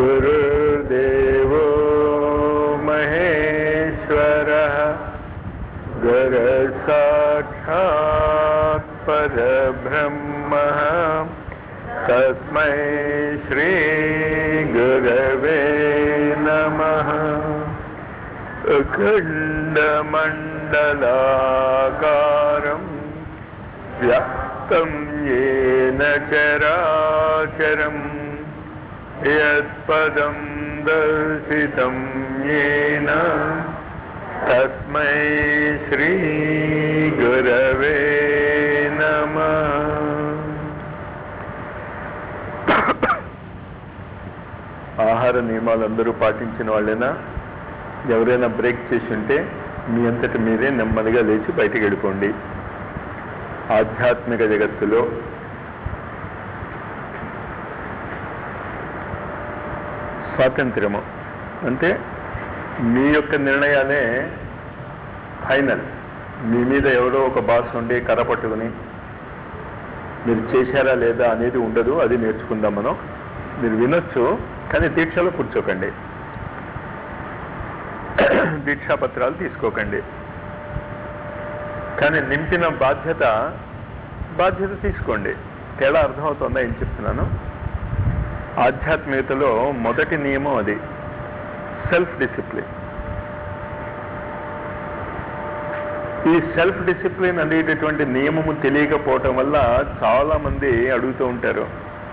गुरुदेवो महेश्वरः गुरसाक्षात् परब्रह्मः तस्मै श्रीगुरवे नमः अखण्डमण्डलाकारम् व्याप्तं येन चराचरम् यत्पदं दर्शितं येन तस्मै श्रीगुरवे नमः ఆహార నియమాలు అందరూ పాటించిన వాళ్ళైనా ఎవరైనా బ్రేక్ చేసి ఉంటే మీ అంతటి మీరే నెమ్మదిగా లేచి బయటికి వెళ్ళిపోండి ఆధ్యాత్మిక జగత్తులో స్వాతంత్ర్యము అంటే మీ యొక్క నిర్ణయాలే ఫైనల్ మీ మీద ఎవరో ఒక బాస్ ఉండి కర్ర పట్టుకుని మీరు చేశారా లేదా అనేది ఉండదు అది నేర్చుకుందాం మనం మీరు వినొచ్చు కానీ దీక్షలో కూర్చోకండి దీక్షా పత్రాలు తీసుకోకండి కానీ నింపిన బాధ్యత బాధ్యత తీసుకోండి తేడా అర్థమవుతుందా ఏం చెప్తున్నాను ఆధ్యాత్మికతలో మొదటి నియమం అది సెల్ఫ్ డిసిప్లిన్ ఈ సెల్ఫ్ డిసిప్లిన్ అనేటటువంటి నియమము తెలియకపోవటం వల్ల చాలా మంది అడుగుతూ ఉంటారు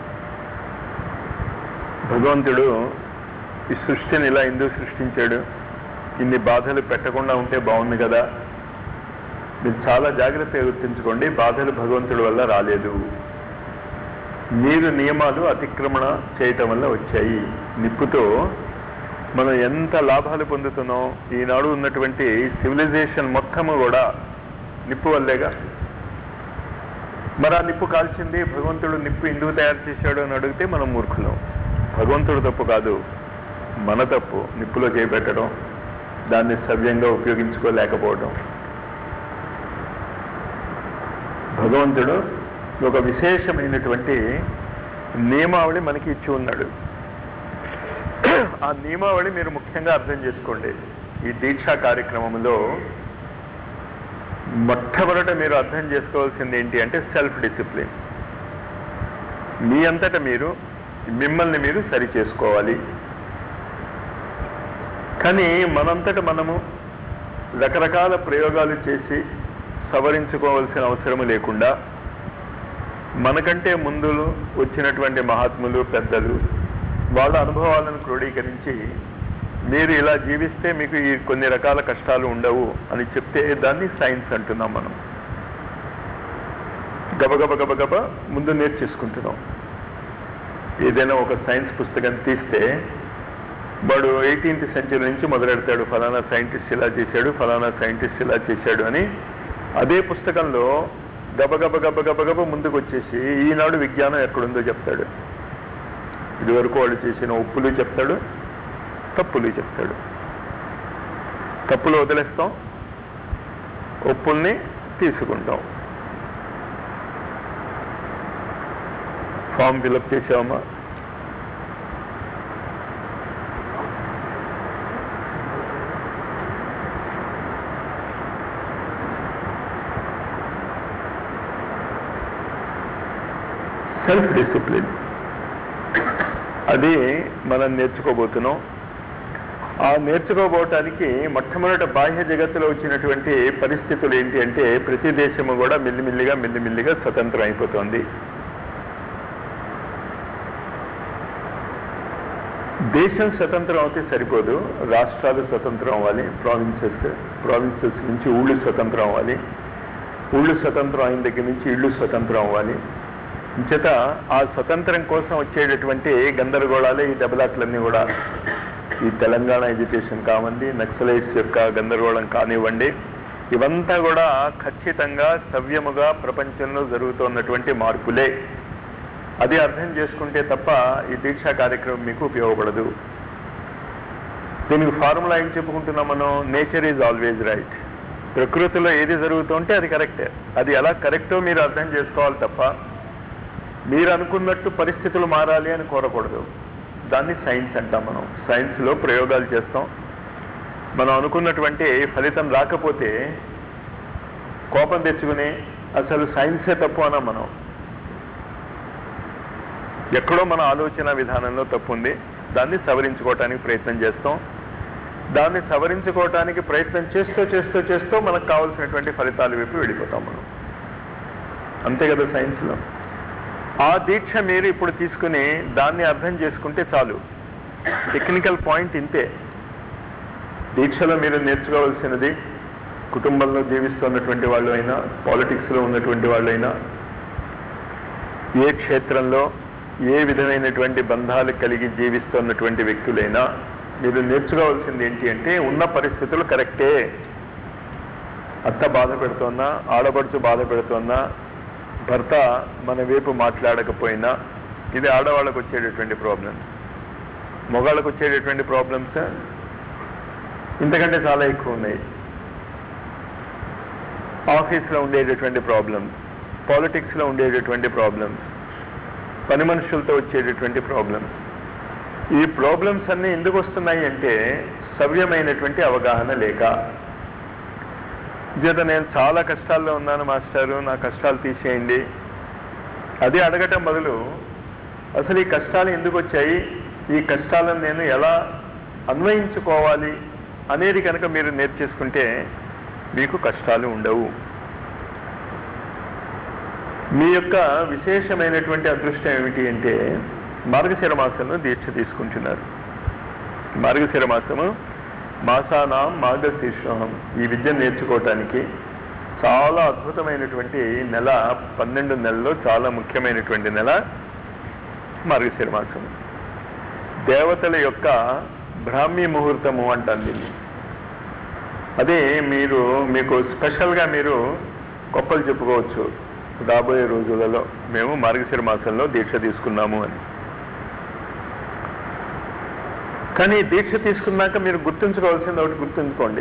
భగవంతుడు ఈ సృష్టిని ఇలా ఎందుకు సృష్టించాడు ఇన్ని బాధలు పెట్టకుండా ఉంటే బాగుంది కదా మీరు చాలా జాగ్రత్తగా గుర్తుంచుకోండి బాధలు భగవంతుడి వల్ల రాలేదు మీరు నియమాలు అతిక్రమణ చేయటం వల్ల వచ్చాయి నిప్పుతో మనం ఎంత లాభాలు పొందుతున్నాం ఈనాడు ఉన్నటువంటి సివిలైజేషన్ మొత్తము కూడా నిప్పు వల్లేగా మరి ఆ నిప్పు కాల్చింది భగవంతుడు నిప్పు ఎందుకు తయారు చేశాడు అని అడిగితే మనం మూర్ఖులం భగవంతుడు తప్పు కాదు మన తప్పు నిప్పులో చేపెట్టడం దాన్ని సవ్యంగా ఉపయోగించుకోలేకపోవడం భగవంతుడు ఒక విశేషమైనటువంటి నియమావళి మనకి ఇచ్చి ఉన్నాడు ఆ నియమావళి మీరు ముఖ్యంగా అర్థం చేసుకోండి ఈ దీక్షా కార్యక్రమంలో మొట్టమొదట మీరు అర్థం చేసుకోవాల్సింది ఏంటి అంటే సెల్ఫ్ డిసిప్లిన్ మీ అంతట మీరు మిమ్మల్ని మీరు సరి చేసుకోవాలి కానీ మనంతట మనము రకరకాల ప్రయోగాలు చేసి సవరించుకోవాల్సిన అవసరం లేకుండా మనకంటే ముందు వచ్చినటువంటి మహాత్ములు పెద్దలు వాళ్ళ అనుభవాలను క్రోడీకరించి మీరు ఇలా జీవిస్తే మీకు ఈ కొన్ని రకాల కష్టాలు ఉండవు అని చెప్తే దాన్ని సైన్స్ అంటున్నాం మనం గబగబ గబగబ ముందు నేర్చేసుకుంటున్నాం ఏదైనా ఒక సైన్స్ పుస్తకం తీస్తే వాడు ఎయిటీన్త్ సెంచరీ నుంచి మొదలెడతాడు ఫలానా సైంటిస్ట్ ఇలా చేశాడు ఫలానా సైంటిస్ట్ ఇలా చేశాడు అని అదే పుస్తకంలో గబగబ గబగబగబ ముందుకు వచ్చేసి ఈనాడు విజ్ఞానం ఎక్కడుందో చెప్తాడు ఇదివరకు వాళ్ళు చేసిన ఉప్పులు చెప్తాడు తప్పులు చెప్తాడు తప్పులు వదిలేస్తాం ఒప్పుల్ని తీసుకుంటాం ఫామ్ ఫిలప్ చేసామా సెల్ఫ్ డిసిప్లిన్ అది మనం నేర్చుకోబోతున్నాం ఆ నేర్చుకోబోవటానికి మొట్టమొదట బాహ్య జగత్తులో వచ్చినటువంటి పరిస్థితులు ఏంటి అంటే ప్రతి దేశము కూడా మెల్లిమెల్లిగా మెల్లిమెల్లిగా స్వతంత్రం అయిపోతుంది దేశం స్వతంత్రం అవుతే సరిపోదు రాష్ట్రాలు స్వతంత్రం అవ్వాలి ప్రావిన్సెస్ ప్రావిన్సెస్ నుంచి ఊళ్ళు స్వతంత్రం అవ్వాలి ఊళ్ళు స్వతంత్రం అయిన దగ్గర నుంచి ఇళ్ళు స్వతంత్రం అవ్వాలి చేత ఆ స్వతంత్రం కోసం వచ్చేటటువంటి గందరగోళాలే ఈ దెబ్బలాట్లన్నీ కూడా ఈ తెలంగాణ ఎడ్యుకేషన్ కావండి నక్సలైట్స్ యొక్క గందరగోళం కానివ్వండి ఇవంతా కూడా ఖచ్చితంగా సవ్యముగా ప్రపంచంలో జరుగుతున్నటువంటి మార్పులే అది అర్థం చేసుకుంటే తప్ప ఈ దీక్షా కార్యక్రమం మీకు ఉపయోగపడదు దీనికి ఫార్ములా ఏం చెప్పుకుంటున్నాం మనం నేచర్ ఈజ్ ఆల్వేజ్ రైట్ ప్రకృతిలో ఏది జరుగుతుంటే అది కరెక్టే అది ఎలా కరెక్టో మీరు అర్థం చేసుకోవాలి తప్ప మీరు అనుకున్నట్టు పరిస్థితులు మారాలి అని కోరకూడదు దాన్ని సైన్స్ అంటాం మనం సైన్స్లో ప్రయోగాలు చేస్తాం మనం అనుకున్నటువంటి ఫలితం రాకపోతే కోపం తెచ్చుకుని అసలు సైన్సే తప్పు అన్నాం మనం ఎక్కడో మన ఆలోచన విధానంలో తప్పు ఉంది దాన్ని సవరించుకోవటానికి ప్రయత్నం చేస్తాం దాన్ని సవరించుకోవటానికి ప్రయత్నం చేస్తూ చేస్తూ చేస్తూ మనకు కావాల్సినటువంటి ఫలితాలు వైపు వెళ్ళిపోతాం మనం అంతే కదా సైన్స్లో ఆ దీక్ష మీరు ఇప్పుడు తీసుకుని దాన్ని అర్థం చేసుకుంటే చాలు టెక్నికల్ పాయింట్ ఇంతే దీక్షలో మీరు నేర్చుకోవాల్సినది కుటుంబంలో జీవిస్తున్నటువంటి వాళ్ళు అయినా పాలిటిక్స్లో ఉన్నటువంటి వాళ్ళు అయినా ఏ క్షేత్రంలో ఏ విధమైనటువంటి బంధాలు కలిగి జీవిస్తున్నటువంటి వ్యక్తులైనా మీరు నేర్చుకోవాల్సింది ఏంటి అంటే ఉన్న పరిస్థితులు కరెక్టే అత్త బాధ పెడుతోన్నా ఆడపడుచు బాధ పెడుతోన్నా భర్త మన వైపు మాట్లాడకపోయినా ఇది ఆడవాళ్ళకు వచ్చేటటువంటి ప్రాబ్లమ్స్ మగవాళ్ళకు వచ్చేటటువంటి ప్రాబ్లమ్స్ ఇంతకంటే చాలా ఎక్కువ ఉన్నాయి ఆఫీస్లో ఉండేటటువంటి ప్రాబ్లమ్స్ పాలిటిక్స్లో ఉండేటటువంటి ప్రాబ్లమ్స్ పని మనుషులతో వచ్చేటటువంటి ప్రాబ్లమ్స్ ఈ ప్రాబ్లమ్స్ అన్నీ ఎందుకు వస్తున్నాయి అంటే సవ్యమైనటువంటి అవగాహన లేక చేత నేను చాలా కష్టాల్లో ఉన్నాను మాస్టారు నా కష్టాలు తీసేయండి అది అడగటం బదులు అసలు ఈ కష్టాలు ఎందుకు వచ్చాయి ఈ కష్టాలను నేను ఎలా అన్వయించుకోవాలి అనేది కనుక మీరు నేర్చేసుకుంటే మీకు కష్టాలు ఉండవు మీ యొక్క విశేషమైనటువంటి అదృష్టం ఏమిటి అంటే మార్గశిర మాసంలో దీక్ష తీసుకుంటున్నారు మార్గశిర మాసము మాసానాం మార్గశీర్షం ఈ విద్య నేర్చుకోవటానికి చాలా అద్భుతమైనటువంటి నెల పన్నెండు నెలల్లో చాలా ముఖ్యమైనటువంటి నెల మార్గశిర మాసం దేవతల యొక్క బ్రాహ్మీ ముహూర్తము అంటాను దీన్ని అదే మీరు మీకు స్పెషల్గా మీరు గొప్పలు చెప్పుకోవచ్చు రాబోయే రోజులలో మేము మార్గశిర మాసంలో దీక్ష తీసుకున్నాము అని కానీ దీక్ష తీసుకున్నాక మీరు గుర్తుంచుకోవాల్సింది ఒకటి గుర్తుంచుకోండి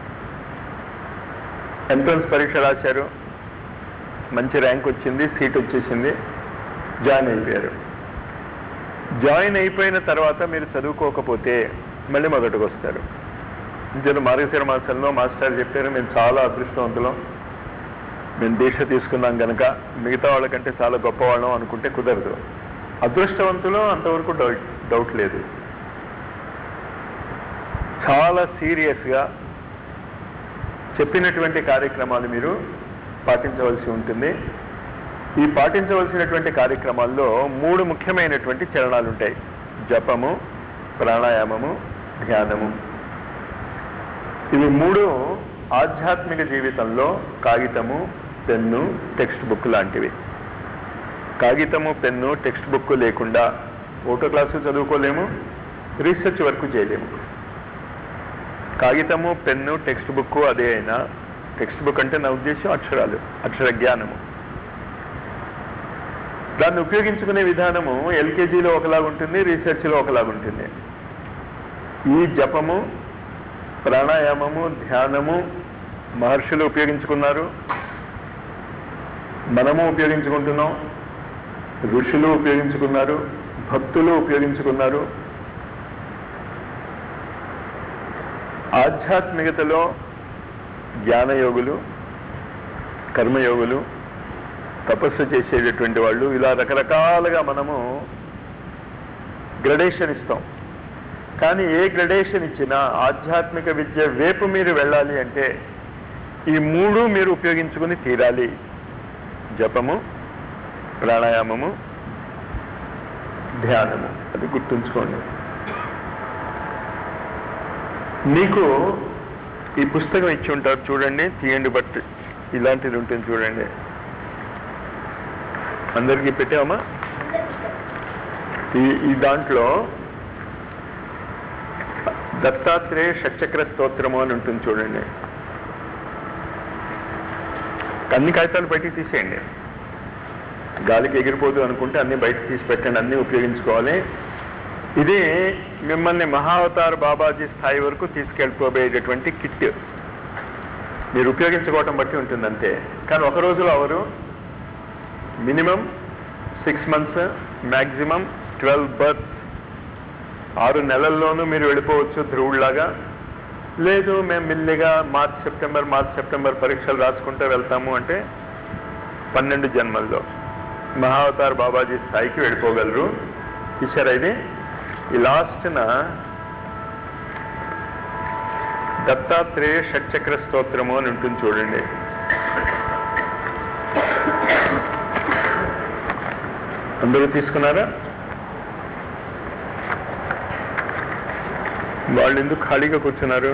ఎంట్రన్స్ పరీక్ష రాశారు మంచి ర్యాంక్ వచ్చింది సీట్ వచ్చేసింది జాయిన్ అయిపోయారు జాయిన్ అయిపోయిన తర్వాత మీరు చదువుకోకపోతే మళ్ళీ మొదటికి వస్తారు ఇంకేదో మార్గశిర మాసంలో మాస్టర్ చెప్పారు మేము చాలా అదృష్టవంతులం మేము దీక్ష తీసుకున్నాం కనుక మిగతా వాళ్ళకంటే చాలా గొప్పవాళ్ళం అనుకుంటే కుదరదు అదృష్టవంతులు అంతవరకు డౌట్ డౌట్ లేదు చాలా సీరియస్గా చెప్పినటువంటి కార్యక్రమాలు మీరు పాటించవలసి ఉంటుంది ఈ పాటించవలసినటువంటి కార్యక్రమాల్లో మూడు ముఖ్యమైనటువంటి చరణాలు ఉంటాయి జపము ప్రాణాయామము ధ్యానము ఇవి మూడు ఆధ్యాత్మిక జీవితంలో కాగితము పెన్ను టెక్స్ట్ బుక్ లాంటివి కాగితము పెన్ను టెక్స్ట్ బుక్ లేకుండా ఫోటో క్లాసు చదువుకోలేము రీసెర్చ్ వర్క్ చేయలేము కాగితము పెన్ను టెక్స్ట్ బుక్ అదే అయినా టెక్స్ట్ బుక్ అంటే నా ఉద్దేశం అక్షరాలు అక్షర జ్ఞానము దాన్ని ఉపయోగించుకునే విధానము ఎల్కేజీలో ఒకలాగుంటుంది రీసెర్చ్లో ఒకలాగుంటుంది ఈ జపము ప్రాణాయామము ధ్యానము మహర్షులు ఉపయోగించుకున్నారు మనము ఉపయోగించుకుంటున్నాం ఋషులు ఉపయోగించుకున్నారు భక్తులు ఉపయోగించుకున్నారు ఆధ్యాత్మికతలో జ్ఞానయోగులు కర్మయోగులు తపస్సు చేసేటటువంటి వాళ్ళు ఇలా రకరకాలుగా మనము గ్రడేషన్ ఇస్తాం కానీ ఏ గ్రడేషన్ ఇచ్చినా ఆధ్యాత్మిక విద్య వైపు మీరు వెళ్ళాలి అంటే ఈ మూడు మీరు ఉపయోగించుకుని తీరాలి జపము ప్రాణాయామము ధ్యానము అది గుర్తుంచుకోండి మీకు ఈ పుస్తకం ఇచ్చి ఉంటారు చూడండి తీయండి బట్ ఇలాంటిది ఉంటుంది చూడండి అందరికీ పెట్టామా ఈ ఈ దాంట్లో దత్తాత్రేయ షట్చక్ర స్తోత్రము అని ఉంటుంది చూడండి అన్ని కాగితాలు బయటికి తీసేయండి గాలికి ఎగిరిపోదు అనుకుంటే అన్ని బయట తీసి పెట్టండి అన్ని ఉపయోగించుకోవాలి ఇది మిమ్మల్ని మహావతార్ బాబాజీ స్థాయి వరకు తీసుకెళ్ళిపోయేటటువంటి కిట్ మీరు ఉపయోగించుకోవటం బట్టి ఉంటుంది అంతే కానీ ఒక రోజులో అవరు minimum six months maximum twelve births ఆరు నెలల్లోనూ మీరు వెళ్ళిపోవచ్చు ధ్రువుడిలాగా లేదు మేము మెల్లిగా మార్చ్ సెప్టెంబర్ మార్చ్ సెప్టెంబర్ పరీక్షలు రాసుకుంటే వెళ్తాము అంటే పన్నెండు జన్మల్లో మహావతార్ బాబాజీ స్థాయికి వెళ్ళిపోగలరు చూసారా ఇది ఈ లాస్ట్న దత్తాత్రేయ షట్చక్ర స్తోత్రము అని ఉంటుంది చూడండి అందరూ తీసుకున్నారా వాళ్ళు ఎందుకు ఖాళీగా కూర్చున్నారు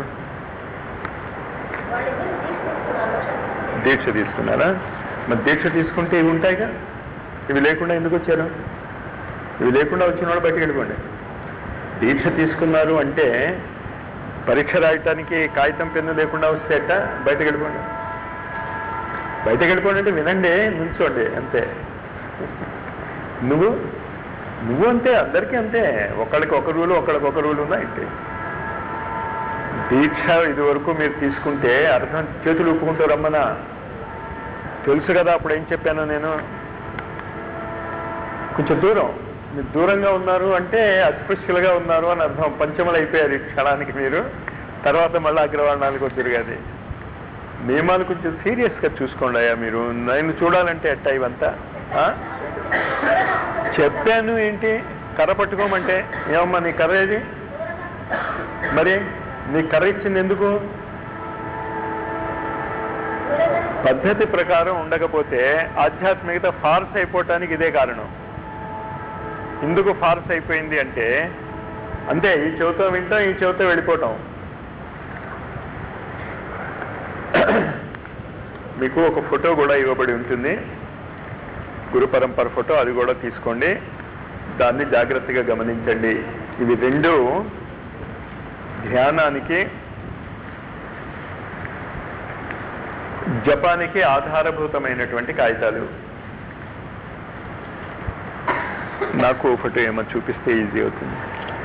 దీక్ష తీసుకున్నారా మరి దీక్ష తీసుకుంటే ఇవి ఉంటాయిగా ఇవి లేకుండా ఎందుకు వచ్చారు ఇవి లేకుండా వచ్చిన వాళ్ళు బయటకు వెళ్ళిపోండి దీక్ష తీసుకున్నారు అంటే పరీక్ష రాయటానికి కాగితం పెన్ను లేకుండా వస్తే అట్ట బయటకు వెళ్ళిపోండి బయటకు వెళ్ళిపోండి అంటే వినండి నుంచోండి అంతే నువ్వు నువ్వు అంతే అందరికీ అంతే ఒకళ్ళకి ఒక రూలు ఒకళ్ళకి ఒక రూలు ఉన్నాయి అంటే దీక్ష ఇది వరకు మీరు తీసుకుంటే అర్థం చేతులు ఊపుకుంటూ రమ్మనా తెలుసు కదా అప్పుడు ఏం చెప్పాను నేను కొంచెం దూరం మీరు దూరంగా ఉన్నారు అంటే అస్పృశ్యులుగా ఉన్నారు అని అర్థం పంచమలు అయిపోయారు ఈ క్షణానికి మీరు తర్వాత మళ్ళీ అగ్రవర్ణాలకు తిరగాది నియమాలు కొంచెం సీరియస్గా చూసుకోండి అయ్యా మీరు నేను చూడాలంటే ఎట్టా ఇవంతా ఆ? చెప్పాను ఏంటి కర్ర పట్టుకోమంటే ఏమమ్మా నీ కర్ర ఏది మరి నీ కర్ర ఇచ్చింది ఎందుకు పద్ధతి ప్రకారం ఉండకపోతే ఆధ్యాత్మికత ఫార్స్ అయిపోవటానికి ఇదే కారణం ఎందుకు ఫార్స్ అయిపోయింది అంటే అంతే ఈ చెవితో వింటాం ఈ చెవితో వెళ్ళిపోవటం మీకు ఒక ఫోటో కూడా ఇవ్వబడి ఉంటుంది గురు పరంపర ఫోటో అది కూడా తీసుకోండి దాన్ని జాగ్రత్తగా గమనించండి ఇవి రెండు ధ్యానానికి జపానికి ఆధారభూతమైనటువంటి కాగితాలు నాకు ఫోటో ఏమో చూపిస్తే ఈజీ అవుతుంది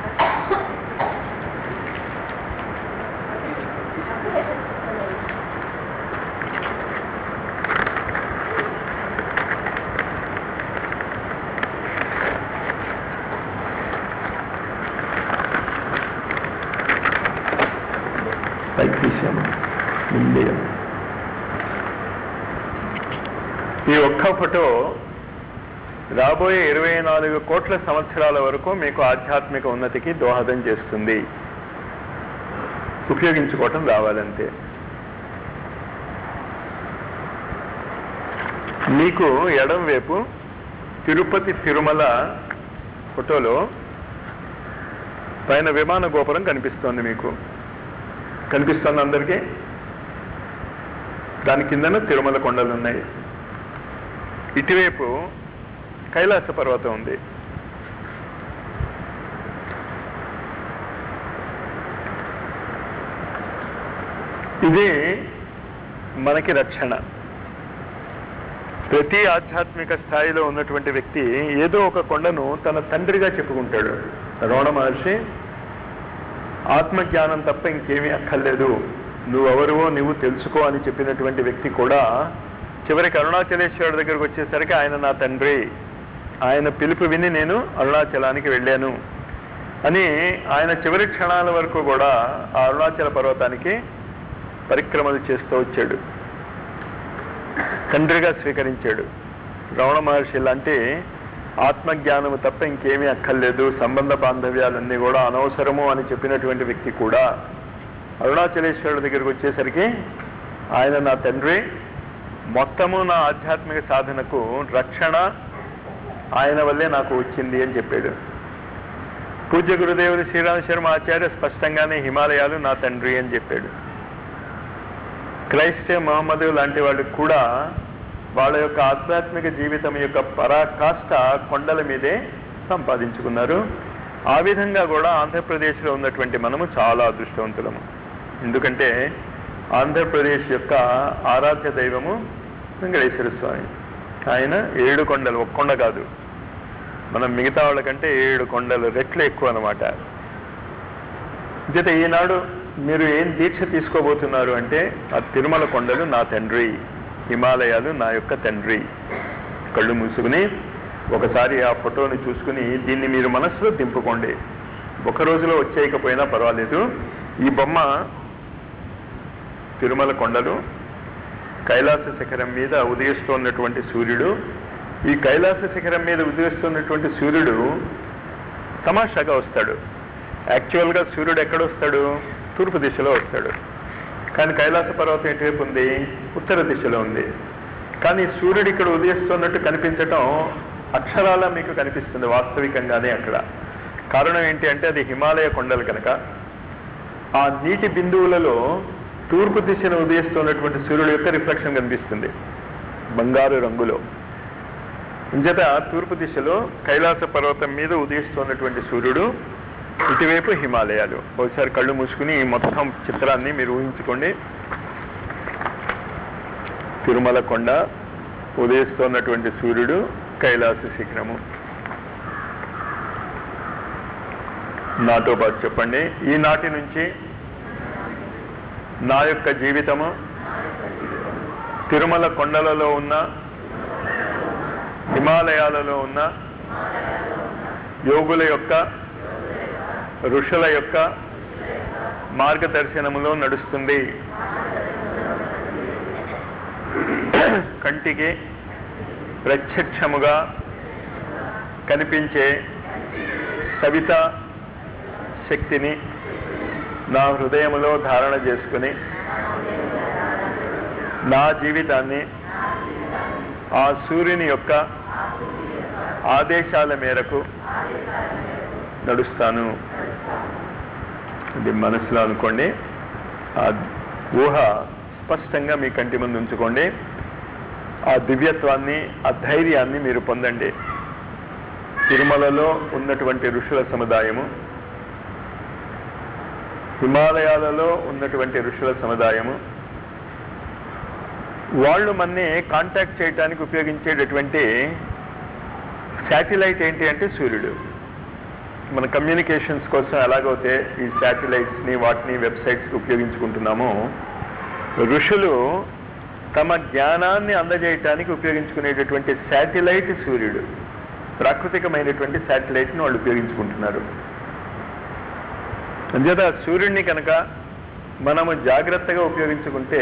పైకి తీసాను ఇండియా ఈ ఒక్క ఫోటో రాబోయే ఇరవై నాలుగు కోట్ల సంవత్సరాల వరకు మీకు ఆధ్యాత్మిక ఉన్నతికి దోహదం చేస్తుంది ఉపయోగించుకోవటం రావాలంతే మీకు ఎడం వైపు తిరుపతి తిరుమల ఫోటోలో పైన విమాన గోపురం కనిపిస్తోంది మీకు కనిపిస్తుంది అందరికీ దాని కిందన తిరుమల కొండలు ఉన్నాయి ఇటువైపు కైలాస పర్వతం ఉంది ఇది మనకి రక్షణ ప్రతి ఆధ్యాత్మిక స్థాయిలో ఉన్నటువంటి వ్యక్తి ఏదో ఒక కొండను తన తండ్రిగా చెప్పుకుంటాడు రమణ మహర్షి ఆత్మజ్ఞానం తప్ప ఇంకేమీ అక్కర్లేదు నువ్వెవరువో నువ్వు తెలుసుకో అని చెప్పినటువంటి వ్యక్తి కూడా చివరికి అరుణాచలేశ్వరుడి దగ్గరకు వచ్చేసరికి ఆయన నా తండ్రి ఆయన పిలుపు విని నేను అరుణాచలానికి వెళ్ళాను అని ఆయన చివరి క్షణాల వరకు కూడా ఆ అరుణాచల పర్వతానికి పరిక్రమలు చేస్తూ వచ్చాడు తండ్రిగా స్వీకరించాడు రమణ మహర్షి లాంటి ఆత్మజ్ఞానము తప్ప ఇంకేమీ అక్కర్లేదు సంబంధ బాంధవ్యాలన్నీ కూడా అనవసరము అని చెప్పినటువంటి వ్యక్తి కూడా అరుణాచలేశ్వరుడి దగ్గరికి వచ్చేసరికి ఆయన నా తండ్రి మొత్తము నా ఆధ్యాత్మిక సాధనకు రక్షణ ఆయన వల్లే నాకు వచ్చింది అని చెప్పాడు పూజ్య గురుదేవుడు శ్రీరామ శర్మ ఆచార్య స్పష్టంగానే హిమాలయాలు నా తండ్రి అని చెప్పాడు క్రైస్టే మహమ్మదు లాంటి వాళ్ళు కూడా వాళ్ళ యొక్క ఆధ్యాత్మిక జీవితం యొక్క పరాకాష్ట కొండల మీదే సంపాదించుకున్నారు ఆ విధంగా కూడా ఆంధ్రప్రదేశ్లో ఉన్నటువంటి మనము చాలా అదృష్టవంతులము ఎందుకంటే ఆంధ్రప్రదేశ్ యొక్క ఆరాధ్య దైవము వెంకటేశ్వర స్వామి ఆయన ఏడు కొండలు ఒక్క కొండ కాదు మనం మిగతా వాళ్ళకంటే ఏడు కొండలు రెట్లు ఎక్కువ అనమాట జత ఈనాడు మీరు ఏం దీక్ష తీసుకోబోతున్నారు అంటే ఆ తిరుమల కొండలు నా తండ్రి హిమాలయాలు నా యొక్క తండ్రి కళ్ళు మూసుకుని ఒకసారి ఆ ఫోటోని చూసుకుని దీన్ని మీరు మనసులో దింపుకోండి ఒక రోజులో వచ్చేయకపోయినా పర్వాలేదు ఈ బొమ్మ తిరుమల కొండలు కైలాస శిఖరం మీద ఉదయిస్తున్నటువంటి సూర్యుడు ఈ కైలాస శిఖరం మీద ఉదయిస్తున్నటువంటి సూర్యుడు తమాషాగా వస్తాడు యాక్చువల్గా సూర్యుడు ఎక్కడ వస్తాడు తూర్పు దిశలో వస్తాడు కానీ కైలాస పర్వతం ఎటువైపు ఉంది ఉత్తర దిశలో ఉంది కానీ సూర్యుడు ఇక్కడ ఉదయిస్తున్నట్టు కనిపించటం అక్షరాల మీకు కనిపిస్తుంది వాస్తవికంగానే అక్కడ కారణం ఏంటి అంటే అది హిమాలయ కొండలు కనుక ఆ నీటి బిందువులలో తూర్పు దిశను ఉదయిస్తున్నటువంటి సూర్యుడు యొక్క రిఫ్లెక్షన్ కనిపిస్తుంది బంగారు రంగులో ఇంచేత తూర్పు దిశలో కైలాస పర్వతం మీద ఉదయిస్తున్నటువంటి సూర్యుడు ఇటువైపు హిమాలయాలు ఒకసారి కళ్ళు మూసుకుని ఈ మొత్తం చిత్రాన్ని మీరు ఊహించుకోండి తిరుమల కొండ ఉదయిస్తున్నటువంటి సూర్యుడు కైలాస శిఖరము నాతో పాటు చెప్పండి ఈనాటి నుంచి నా యొక్క జీవితము తిరుమల కొండలలో ఉన్న హిమాలయాలలో ఉన్న యోగుల యొక్క ఋషుల యొక్క మార్గదర్శనములో నడుస్తుంది కంటికి ప్రత్యక్షముగా కనిపించే సవిత శక్తిని నా హృదయములో ధారణ చేసుకుని నా జీవితాన్ని ఆ సూర్యుని యొక్క ఆదేశాల మేరకు నడుస్తాను ఇది మనసులో అనుకోండి ఆ ఊహ స్పష్టంగా మీ కంటి ముందు ఉంచుకోండి ఆ దివ్యత్వాన్ని ఆ ధైర్యాన్ని మీరు పొందండి తిరుమలలో ఉన్నటువంటి ఋషుల సముదాయము హిమాలయాలలో ఉన్నటువంటి ఋషుల సముదాయము వాళ్ళు మన్ని కాంటాక్ట్ చేయడానికి ఉపయోగించేటటువంటి శాటిలైట్ ఏంటి అంటే సూర్యుడు మన కమ్యూనికేషన్స్ కోసం ఎలాగైతే ఈ శాటిలైట్స్ని వాటిని వెబ్సైట్స్కి ఉపయోగించుకుంటున్నామో ఋషులు తమ జ్ఞానాన్ని అందజేయటానికి ఉపయోగించుకునేటటువంటి శాటిలైట్ సూర్యుడు ప్రాకృతికమైనటువంటి శాటిలైట్ని వాళ్ళు ఉపయోగించుకుంటున్నారు అంచేత సూర్యుడిని కనుక మనము జాగ్రత్తగా ఉపయోగించుకుంటే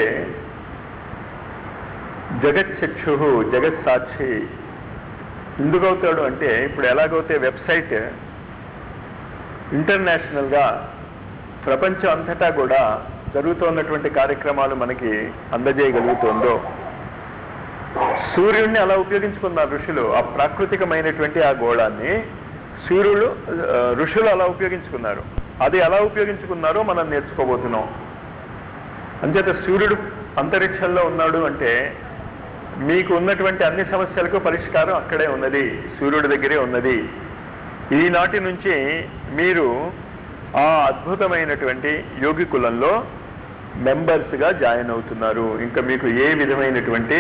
జగచ్చక్షు జగత్ సాక్షి ఎందుకవుతాడు అంటే ఇప్పుడు ఎలాగైతే వెబ్సైట్ ఇంటర్నేషనల్గా ప్రపంచం అంతటా కూడా జరుగుతున్నటువంటి కార్యక్రమాలు మనకి అందజేయగలుగుతుందో సూర్యుడిని అలా ఉపయోగించుకున్నారు ఋషులు ఆ ప్రాకృతికమైనటువంటి ఆ గోళాన్ని సూర్యుడు ఆ, ఋషులు అలా ఉపయోగించుకున్నారు అది ఎలా ఉపయోగించుకున్నారో మనం నేర్చుకోబోతున్నాం అంచేత సూర్యుడు అంతరిక్షంలో ఉన్నాడు అంటే మీకు ఉన్నటువంటి అన్ని సమస్యలకు పరిష్కారం అక్కడే ఉన్నది సూర్యుడి దగ్గరే ఉన్నది ఈనాటి నుంచి మీరు ఆ అద్భుతమైనటువంటి యోగి కులంలో మెంబర్స్గా జాయిన్ అవుతున్నారు ఇంకా మీకు ఏ విధమైనటువంటి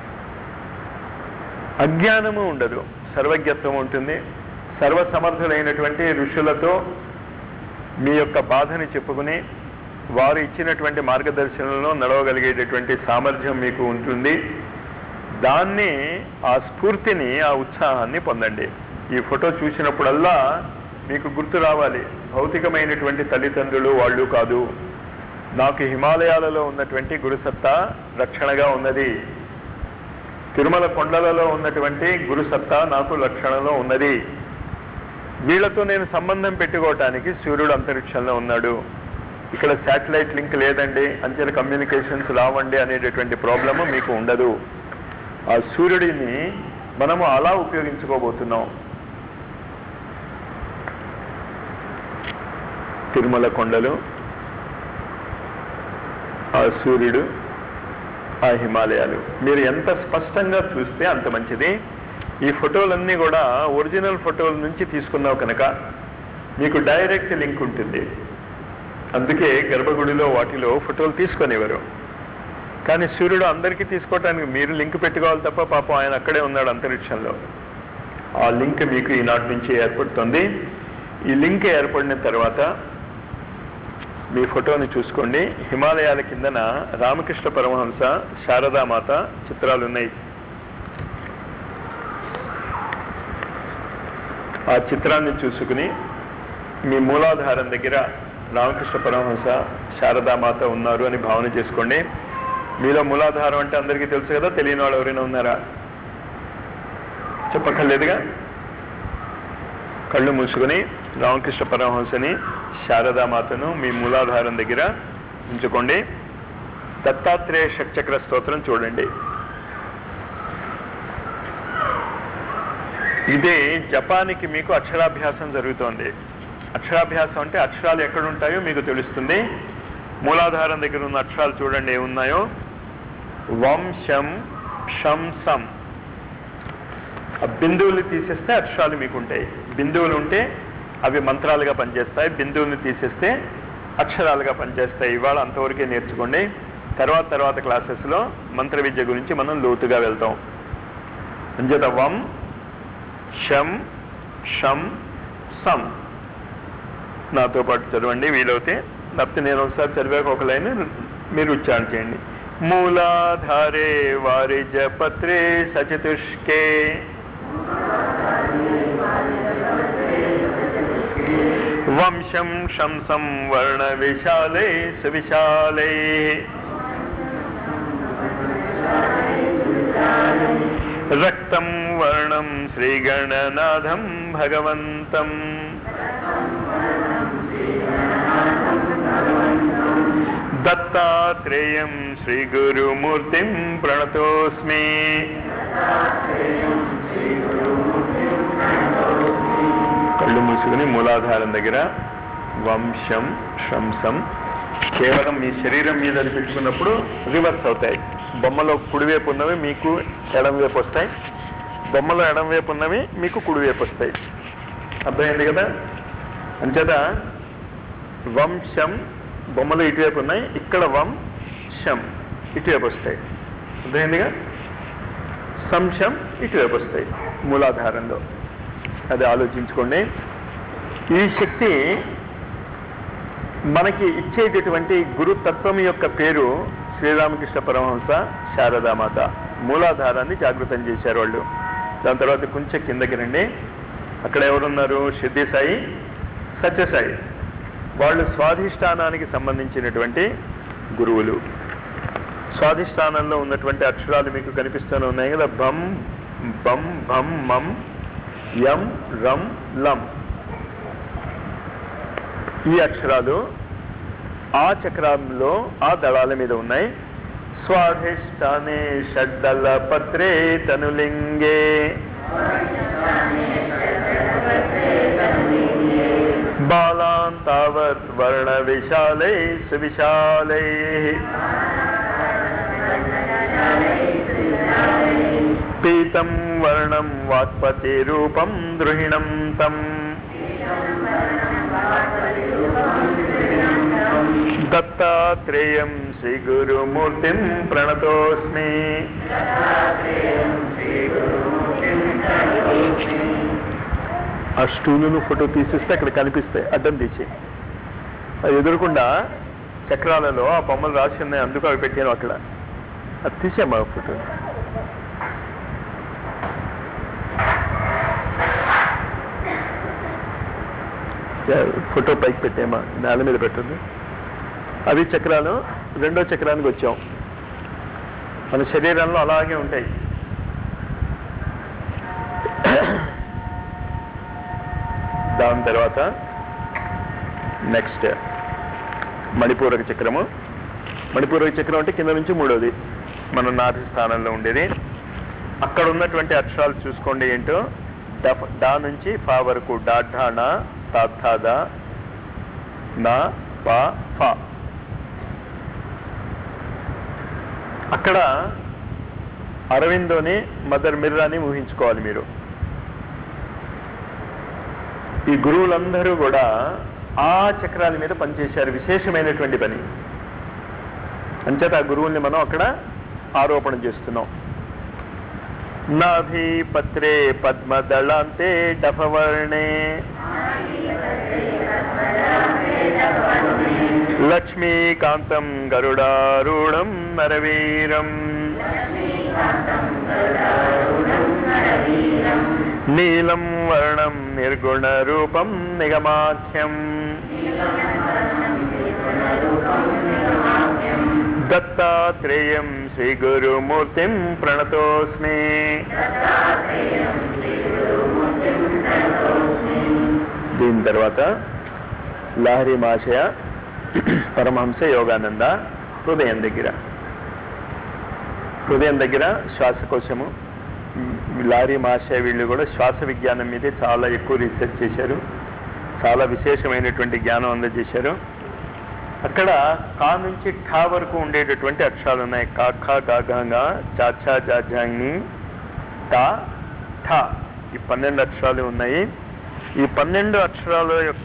అజ్ఞానము ఉండదు సర్వజ్ఞత్వం ఉంటుంది సర్వసమర్థులైనటువంటి ఋషులతో మీ యొక్క బాధని చెప్పుకుని వారు ఇచ్చినటువంటి మార్గదర్శనంలో నడవగలిగేటటువంటి సామర్థ్యం మీకు ఉంటుంది దాన్ని ఆ స్ఫూర్తిని ఆ ఉత్సాహాన్ని పొందండి ఈ ఫోటో చూసినప్పుడల్లా మీకు గుర్తు రావాలి భౌతికమైనటువంటి తల్లిదండ్రులు వాళ్ళు కాదు నాకు హిమాలయాలలో ఉన్నటువంటి గురుసత్తా రక్షణగా ఉన్నది తిరుమల కొండలలో ఉన్నటువంటి గురుసత్తా నాకు రక్షణలో ఉన్నది వీళ్ళతో నేను సంబంధం పెట్టుకోవటానికి సూర్యుడు అంతరిక్షంలో ఉన్నాడు ఇక్కడ శాటిలైట్ లింక్ లేదండి అంచెల కమ్యూనికేషన్స్ రావండి అనేటటువంటి ప్రాబ్లము మీకు ఉండదు ఆ సూర్యుడిని మనము అలా ఉపయోగించుకోబోతున్నాం తిరుమల కొండలు ఆ సూర్యుడు ఆ హిమాలయాలు మీరు ఎంత స్పష్టంగా చూస్తే అంత మంచిది ఈ ఫోటోలన్నీ కూడా ఒరిజినల్ ఫోటోల నుంచి తీసుకున్నావు కనుక మీకు డైరెక్ట్ లింక్ ఉంటుంది అందుకే గర్భగుడిలో వాటిలో ఫోటోలు తీసుకొనివ్వరు కానీ సూర్యుడు అందరికీ తీసుకోవటానికి మీరు లింక్ పెట్టుకోవాలి తప్ప పాపం ఆయన అక్కడే ఉన్నాడు అంతరిక్షంలో ఆ లింక్ మీకు ఈనాటి నుంచి ఏర్పడుతుంది ఈ లింక్ ఏర్పడిన తర్వాత మీ ఫోటోని చూసుకోండి హిమాలయాల కిందన రామకృష్ణ పరమహంస శారదామాత చిత్రాలు ఉన్నాయి ఆ చిత్రాన్ని చూసుకుని మీ మూలాధారం దగ్గర రామకృష్ణ పరమహంస శారదామాత ఉన్నారు అని భావన చేసుకోండి మీలో మూలాధారం అంటే అందరికీ తెలుసు కదా తెలియని వాళ్ళు ఎవరైనా ఉన్నారా చెప్పక్కర్లేదుగా కళ్ళు మూసుకొని రామకృష్ణ పరమహంసని శారదామాతను మీ మూలాధారం దగ్గర ఉంచుకోండి దత్తాత్రేయ షట్చక్ర స్తోత్రం చూడండి ఇదే జపానికి మీకు అక్షరాభ్యాసం జరుగుతోంది అక్షరాభ్యాసం అంటే అక్షరాలు ఎక్కడ ఉంటాయో మీకు తెలుస్తుంది మూలాధారం దగ్గర ఉన్న అక్షరాలు చూడండి ఏమున్నాయో వం శం షం సం ఆ బిందువులు తీసేస్తే అక్షరాలు మీకు ఉంటాయి బిందువులు ఉంటే అవి మంత్రాలుగా పనిచేస్తాయి బిందువుల్ని తీసేస్తే అక్షరాలుగా పనిచేస్తాయి ఇవాళ అంతవరకే నేర్చుకోండి తర్వాత తర్వాత క్లాసెస్లో మంత్ర విద్య గురించి మనం లోతుగా వెళ్తాం అంచేత వం షం షం సం నాతో పాటు చదవండి వీలవుతే లేకపోతే నేను ఒకసారి చదివాక ఒక లైన్ మీరు ఉచ్చారణ చేయండి మూలాధారే వారిజ పత్రే సచతుష్కే వంశం శంసం వర్ణ విశాలై సువిశాలై రక్తం వర్ణం శ్రీగణనాథం భగవంతం దత్తాత్రేయం శ్రీగురుమూర్తిం ప్రణతోస్మి కళ్ళు మూసుకుని మూలాధారం దగ్గర వంశం శంసం కేవలం మీ శరీరం మీద అది పెట్టుకున్నప్పుడు రివర్స్ అవుతాయి బొమ్మలో కుడివైపు ఉన్నవి మీకు ఎడం వైపు వస్తాయి బొమ్మలో ఎడం వైపు ఉన్నవి మీకు కుడివైపు వస్తాయి అర్థమైంది కదా అంచేత వంశం బొమ్మలు ఇటువైపు ఉన్నాయి ఇక్కడ వం శం ఇటువైపు వస్తాయి అర్థమైందిగా సంశం ఇటువైపు వస్తాయి మూలాధారంలో అది ఆలోచించుకోండి ఈ శక్తి మనకి ఇచ్చేటటువంటి గురుతత్వం యొక్క పేరు శ్రీరామకృష్ణ పరమహంస శారదామాత మూలాధారాన్ని జాగృతం చేశారు వాళ్ళు దాని తర్వాత కొంచెం కిందకి రండి అక్కడ ఎవరున్నారు సిద్ధి సాయి సత్యసాయి వాళ్ళు స్వాధిష్టానానికి సంబంధించినటువంటి గురువులు స్వాధిష్టానంలో ఉన్నటువంటి అక్షరాలు మీకు కనిపిస్తూనే ఉన్నాయి కదా బం బం భం మం యం రం లం ఈ అక్షరాలు ఆ చక్రంలో ఆ దళాల మీద ఉన్నాయి స్వాధిష్టానే షడ్దళ పత్రే తనులింగే బాలాన్ తావత్ వర్ణ విశాలై సువిశాలై పీతం వర్ణం వాక్పతి రూపం ద్రుహిణం తం దత్తాత్రేయం శ్రీగురుమూర్తిం ప్రణతోస్మి ఆ స్టూలును ఫోటో తీసిస్తే అక్కడ కనిపిస్తాయి అడ్డం తీసి అది ఎదురకుండా చక్రాలలో ఆ బొమ్మలు రాసి ఉన్నాయి అందుకు అవి పెట్టాను అక్కడ అది తీసామా ఫోటో ఫోటో పైకి పెట్టామా నేల మీద పెట్టండి అవి చక్రాలు రెండో చక్రానికి వచ్చాం మన శరీరంలో అలాగే ఉంటాయి దాని తర్వాత నెక్స్ట్ మణిపూరక చక్రము మణిపూరక చక్రం అంటే కింద నుంచి మూడోది మన నాభి స్థానంలో ఉండేది అక్కడ ఉన్నటువంటి అక్షరాలు చూసుకోండి ఏంటో డఫ్ డా నుంచి ఫా వరకు డా ఢా నా తా థా దా నా పా ఫా అక్కడ అరవిందోని మదర్ మిర్రాని ఊహించుకోవాలి మీరు ఈ గురువులందరూ కూడా ఆ చక్రాల మీద పనిచేశారు విశేషమైనటువంటి పని అంచేత ఆ గురువుల్ని మనం అక్కడ ఆరోపణ చేస్తున్నాం నాభి పత్రే పద్మదళాంతే డఫవర్ణే లక్ష్మీకాంతం గరుడారూఢం నరవీరం నీలం వర్ణం నిర్గుణ రూపం నిగమాఖ్యం దత్తాత్రేయం శ్రీ గురుమూర్తిం ప్రణతోస్మి దీని తర్వాత లహరి మాషయ పరమహంస యోగానంద హృదయం దగ్గర హృదయం దగ్గర శ్వాసకోశము ఈ లారీ మాషయ వీళ్ళు కూడా శ్వాస విజ్ఞానం మీదే చాలా ఎక్కువ రీసెర్చ్ చేశారు చాలా విశేషమైనటువంటి జ్ఞానం అందజేశారు అక్కడ కా నుంచి ఠా వరకు ఉండేటటువంటి అక్షరాలు ఉన్నాయి కా ఖా గా గా గా చా ఛా జా జాంగి టా ఠా ఈ పన్నెండు అక్షరాలు ఉన్నాయి ఈ పన్నెండు అక్షరాల యొక్క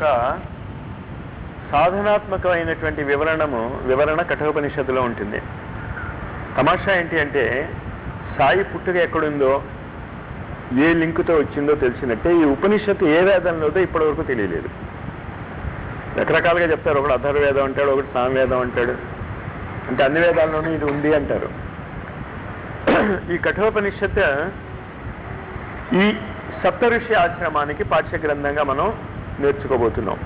సాధనాత్మకమైనటువంటి వివరణము వివరణ కఠోపనిషత్తులో ఉంటుంది తమాషా ఏంటి అంటే సాయి పుట్టుక ఎక్కడుందో ఏ లింకుతో వచ్చిందో తెలిసినట్టే ఈ ఉపనిషత్తు ఏ వేదంలోదో ఇప్పటివరకు తెలియలేదు రకరకాలుగా చెప్తారు ఒకడు అథర్వేదం అంటాడు ఒకటి సామవేదం అంటాడు అంటే అన్ని వేదాల్లోనూ ఇది ఉంది అంటారు ఈ కఠోపనిషత్ ఈ సప్తఋషి ఆశ్రమానికి పాఠ్య గ్రంథంగా మనం నేర్చుకోబోతున్నాం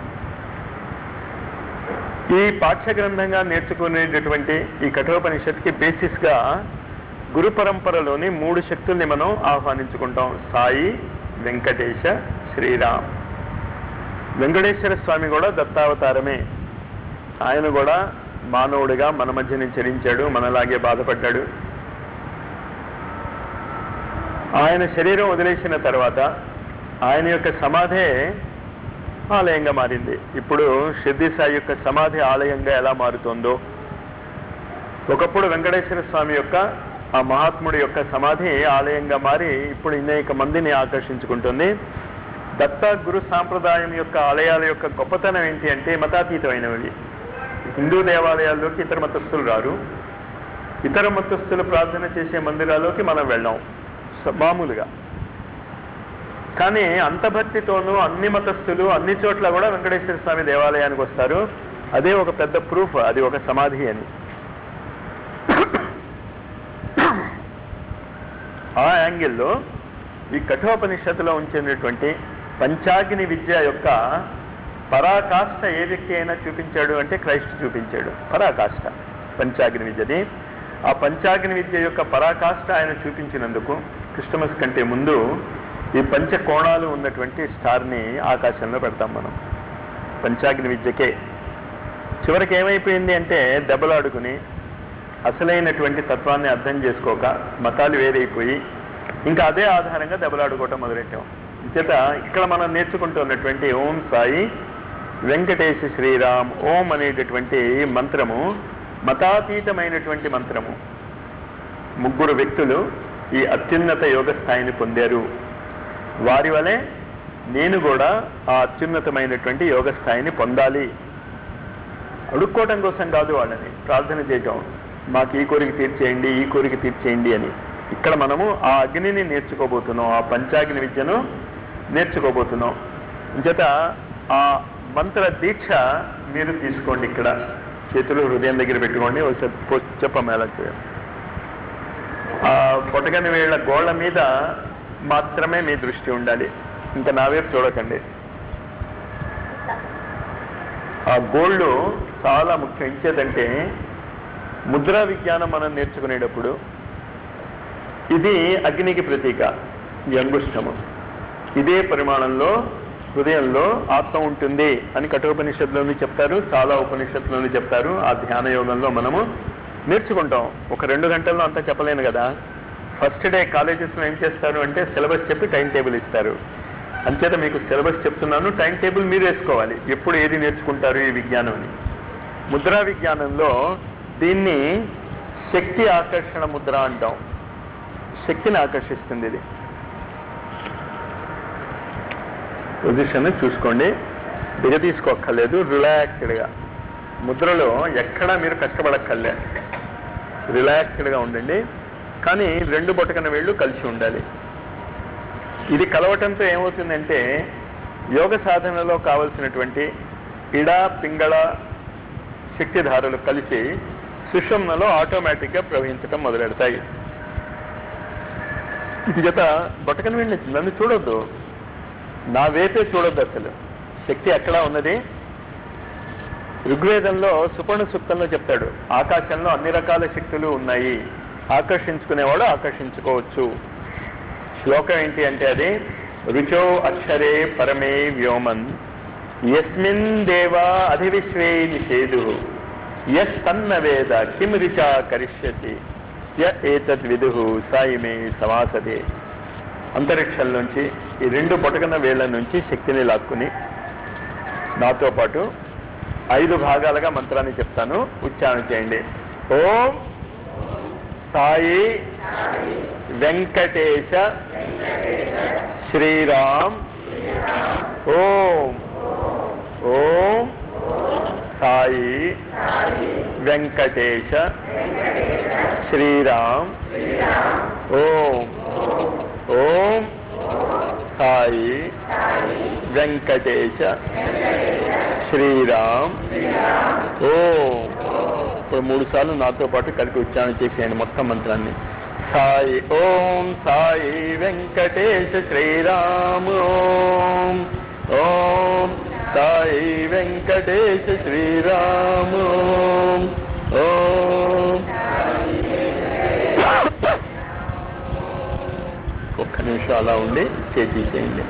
ఈ పాఠ్య గ్రంథంగా నేర్చుకునేటటువంటి ఈ కఠోపనిషత్కి బేసిస్గా గురు పరంపరలోని మూడు శక్తుల్ని మనం ఆహ్వానించుకుంటాం సాయి వెంకటేశ శ్రీరామ్ వెంకటేశ్వర స్వామి కూడా దత్తావతారమే ఆయన కూడా మానవుడిగా మన మధ్యని చరించాడు మనలాగే బాధపడ్డాడు ఆయన శరీరం వదిలేసిన తర్వాత ఆయన యొక్క సమాధే ఆలయంగా మారింది ఇప్పుడు షిర్ది సాయి యొక్క సమాధి ఆలయంగా ఎలా మారుతుందో ఒకప్పుడు వెంకటేశ్వర స్వామి యొక్క ఆ మహాత్ముడి యొక్క సమాధి ఆలయంగా మారి ఇప్పుడు అనేక మందిని ఆకర్షించుకుంటుంది దత్త గురు సాంప్రదాయం యొక్క ఆలయాల యొక్క గొప్పతనం ఏంటి అంటే మతాతీతమైనవి హిందూ దేవాలయాల్లోకి ఇతర మతస్థులు రారు ఇతర మతస్థులు ప్రార్థన చేసే మందిరాల్లోకి మనం వెళ్ళాం స- మామూలుగా కానీ అంత భక్తితోనూ అన్ని మతస్థులు అన్ని చోట్ల కూడా వెంకటేశ్వర స్వామి దేవాలయానికి వస్తారు అదే ఒక పెద్ద ప్రూఫ్ అది ఒక సమాధి అని ఆ యాంగిల్లో ఈ కఠోపనిషత్తులో ఉంచినటువంటి పంచాగ్ని విద్య యొక్క పరాకాష్ట ఏ వ్యక్తి అయినా చూపించాడు అంటే క్రైస్ట్ చూపించాడు పరాకాష్ట పంచాగ్ని విద్యది ఆ పంచాగ్ని విద్య యొక్క పరాకాష్ట ఆయన చూపించినందుకు క్రిస్టమస్ కంటే ముందు ఈ పంచ కోణాలు ఉన్నటువంటి స్టార్ని ఆకాశంలో పెడతాం మనం పంచాగ్ని విద్యకే చివరికి ఏమైపోయింది అంటే దెబ్బలాడుకుని అసలైనటువంటి తత్వాన్ని అర్థం చేసుకోక మతాలు వేరైపోయి ఇంకా అదే ఆధారంగా దెబ్బలాడుకోవటం మొదలెట్టాం చేత ఇక్కడ మనం నేర్చుకుంటున్నటువంటి ఓం సాయి వెంకటేశ శ్రీరామ్ ఓం అనేటటువంటి మంత్రము మతాతీతమైనటువంటి మంత్రము ముగ్గురు వ్యక్తులు ఈ అత్యున్నత యోగ స్థాయిని పొందారు వారి వలె నేను కూడా ఆ అత్యున్నతమైనటువంటి యోగ స్థాయిని పొందాలి అడుక్కోవటం కోసం కాదు వాళ్ళని ప్రార్థన చేయటం మాకు ఈ కోరిక తీర్చేయండి ఈ కోరిక తీర్చేయండి అని ఇక్కడ మనము ఆ అగ్నిని నేర్చుకోబోతున్నాం ఆ పంచాగ్ని విద్యను నేర్చుకోబోతున్నాం చేత ఆ మంత్ర దీక్ష మీరు తీసుకోండి ఇక్కడ చేతులు హృదయం దగ్గర పెట్టుకోండి ఒకసారి పో- చెప్పమ్మా ఎలా చేయాలి ఆ పొటగని వేళ్ల గోళ్ళ మీద మాత్రమే మీ దృష్టి ఉండాలి ఇంకా నా వైపు చూడకండి ఆ గోల్డ్ చాలా ముఖ్యం ఇచ్చేదంటే ముద్రా విజ్ఞానం మనం నేర్చుకునేటప్పుడు ఇది అగ్నికి ప్రతీక ఈ అంగుష్టము ఇదే పరిమాణంలో హృదయంలో ఆత్మ ఉంటుంది అని కఠోపనిషత్తులోని చెప్తారు చాలా ఉపనిషత్తులోని చెప్తారు ఆ ధ్యాన యోగంలో మనము నేర్చుకుంటాం ఒక రెండు గంటల్లో అంతా చెప్పలేను కదా ఫస్ట్ డే కాలేజెస్లో ఏం చేస్తారు అంటే సిలబస్ చెప్పి టైం టేబుల్ ఇస్తారు అంచేత మీకు సిలబస్ చెప్తున్నాను టైం టేబుల్ మీరు వేసుకోవాలి ఎప్పుడు ఏది నేర్చుకుంటారు ఈ విజ్ఞానం అని ముద్రా విజ్ఞానంలో దీన్ని శక్తి ఆకర్షణ ముద్ర అంటాం శక్తిని ఆకర్షిస్తుంది ఇది పొజిషన్ చూసుకోండి దిగ తీసుకోక్కర్లేదు రిలాక్స్డ్గా ముద్రలో ఎక్కడా మీరు కష్టపడక్కర్లే రిలాక్స్డ్గా ఉండండి కానీ రెండు బొటకన వేళ్ళు కలిసి ఉండాలి ఇది కలవటంతో ఏమవుతుందంటే యోగ సాధనలో కావలసినటువంటి ఇడ పింగళ శక్తిధారలు కలిసి సుషుమ్నలో ఆటోమేటిక్గా ప్రవహించటం మొదలెడతాయి ఇది చేత బొటకని వెళ్ళి నన్ను చూడొద్దు నా వేపే చూడొద్దు అసలు శక్తి ఎక్కడా ఉన్నది ఋగ్వేదంలో సుపర్ణ సూక్తంలో చెప్తాడు ఆకాశంలో అన్ని రకాల శక్తులు ఉన్నాయి ఆకర్షించుకునేవాడు ఆకర్షించుకోవచ్చు శ్లోకం ఏంటి అంటే అది రుచో అక్షరే పరమే వ్యోమన్ యస్మిన్ దేవా అధివిశ్వే నిషేదు యస్ తన్న వేద కిం రుచా కరిష్యతి య ఏతద్ విదు సాయిమే సమాసదే అంతరిక్షంలోంచి ఈ రెండు బొటకన వేళ్ల నుంచి శక్తిని లాక్కుని నాతో పాటు ఐదు భాగాలుగా మంత్రాన్ని చెప్తాను ఉచ్చారణ చేయండి ఓం సాయి వెంకటేశ శ్రీరామ్ ఓం ఓం సాయి వెంకటేశ శ్రీరామ్ ఓం ఓం సాయి వెంకటేశ శ్రీరామ్ ఓం ఇప్పుడు మూడు సార్లు నాతో పాటు కలిపి ఉచ్చారణ చేసేయండి మొత్తం మంత్రాన్ని సాయి ఓం సాయి వెంకటేశ శ్రీరామ్ ఓం ఓం సాయి వెంకటేశ శ్రీరామ్ ఓం ఓం ఒక్క నిమిషం అలా ఉండి చేసేయండి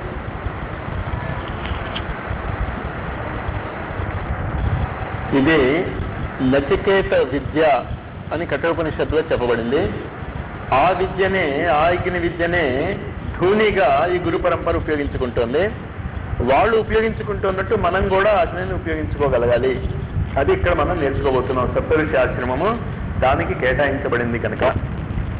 ఇది నచికేత విద్య అని కఠోపనిషత్తులో చెప్పబడింది ఆ విద్యనే ఆ యజ్ఞ విద్యనే ధూనిగా ఈ గురు పరంపర ఉపయోగించుకుంటోంది వాళ్ళు ఉపయోగించుకుంటున్నట్టు మనం కూడా అగ్నిని ఉపయోగించుకోగలగాలి అది ఇక్కడ మనం నేర్చుకోబోతున్నాం సప్తఋషి ఆశ్రమము దానికి కేటాయించబడింది కనుక